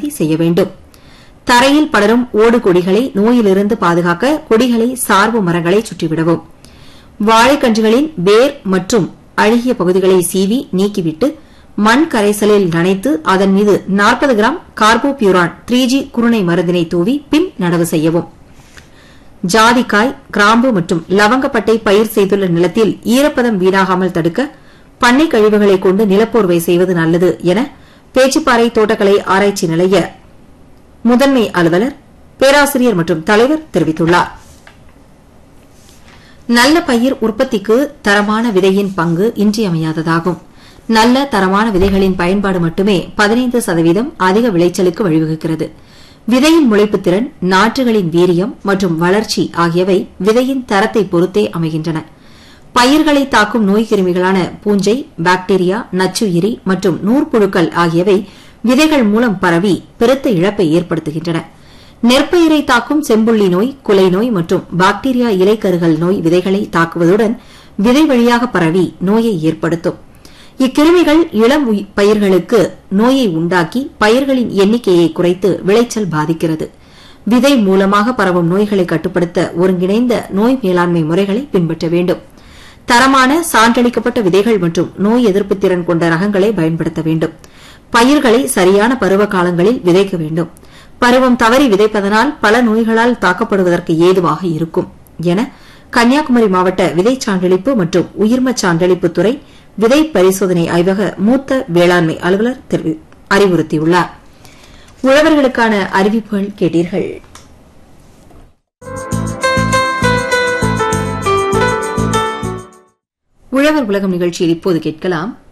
உறுதி செய்ய வேண்டும் தரையில் படரும் ஓடு கொடிகளை நோயிலிருந்து பாதுகாக்க கொடிகளை சார்பு மரங்களை சுற்றிவிடவும் வாழைக்கன்றுகளின் வேர் மற்றும் அழுகிய பகுதிகளை சீவி நீக்கிவிட்டு மண் கரைசலில் நனைத்து அதன் மீது 40 கிராம் கார்போபியூரான் த்ரீ ஜி குருணை மருந்தினை தூவி பின் நடவு செய்யவும் ஜாதிக்காய் கிராம்பு மற்றும் லவங்கப்பட்டை பயிர் செய்துள்ள நிலத்தில் ஈரப்பதம் வீணாகாமல் தடுக்க பண்ணை கழிவுகளை கொண்டு நிலப்போர்வை செய்வது நல்லது என பேச்சுப்பாறை தோட்டக்கலை ஆராய்ச்சி நிலைய முதன்மை அலுவலர் பேராசிரியர் மற்றும் தலைவர் தெரிவித்துள்ளார் நல்ல பயிர் உற்பத்திக்கு தரமான விதையின் பங்கு இன்றியமையாததாகும் நல்ல தரமான விதைகளின் பயன்பாடு மட்டுமே பதினைந்து சதவீதம் அதிக விளைச்சலுக்கு வழிவகுக்கிறது விதையின் முளைப்புத் திறன் நாற்றுகளின் வீரியம் மற்றும் வளர்ச்சி ஆகியவை விதையின் தரத்தை பொறுத்தே அமைகின்றன பயிர்களை தாக்கும் நோய் கிருமிகளான பூஞ்சை பாக்டீரியா நச்சுயிரி மற்றும் நூற்புழுக்கள் ஆகியவை விதைகள் மூலம் பரவி பெருத்த இழப்பை ஏற்படுத்துகின்றன நெற்பயிரை தாக்கும் செம்புள்ளி நோய் குலை நோய் மற்றும் பாக்டீரியா இலைக்கருகள் நோய் விதைகளை தாக்குவதுடன் விதை வழியாக பரவி நோயை ஏற்படுத்தும் இக்கிருமிகள் இளம் உயி- பயிர்களுக்கு நோயை உண்டாக்கி பயிர்களின் எண்ணிக்கையை குறைத்து விளைச்சல் பாதிக்கிறது விதை மூலமாக பரவும் நோய்களை கட்டுப்படுத்த ஒருங்கிணைந்த நோய் மேலாண்மை முறைகளை பின்பற்ற வேண்டும் தரமான சான்றளிக்கப்பட்ட விதைகள் மற்றும் நோய் எதிர்ப்பு திறன் கொண்ட ரகங்களை பயன்படுத்த வேண்டும் பயிர்களை சரியான பருவ காலங்களில் விதைக்க வேண்டும் பருவம் தவறி விதைப்பதனால் பல நோய்களால் தாக்கப்படுவதற்கு ஏதுவாக இருக்கும் என கன்னியாகுமரி மாவட்ட விதை சான்றளிப்பு மற்றும் உயிர்மச் சான்றளிப்பு துறை விதை பரிசோதனை ஆய்வக மூத்த வேளாண்மை அலுவலர் தெரிவி- அறிவுறுத்தியுள்ளார் உழவர்களுக்கான அறிவிப்புகள் கேட்டீர்கள் உழவர் உலகம் நிகழ்ச்சியில் இப்போது கேட்கலாம்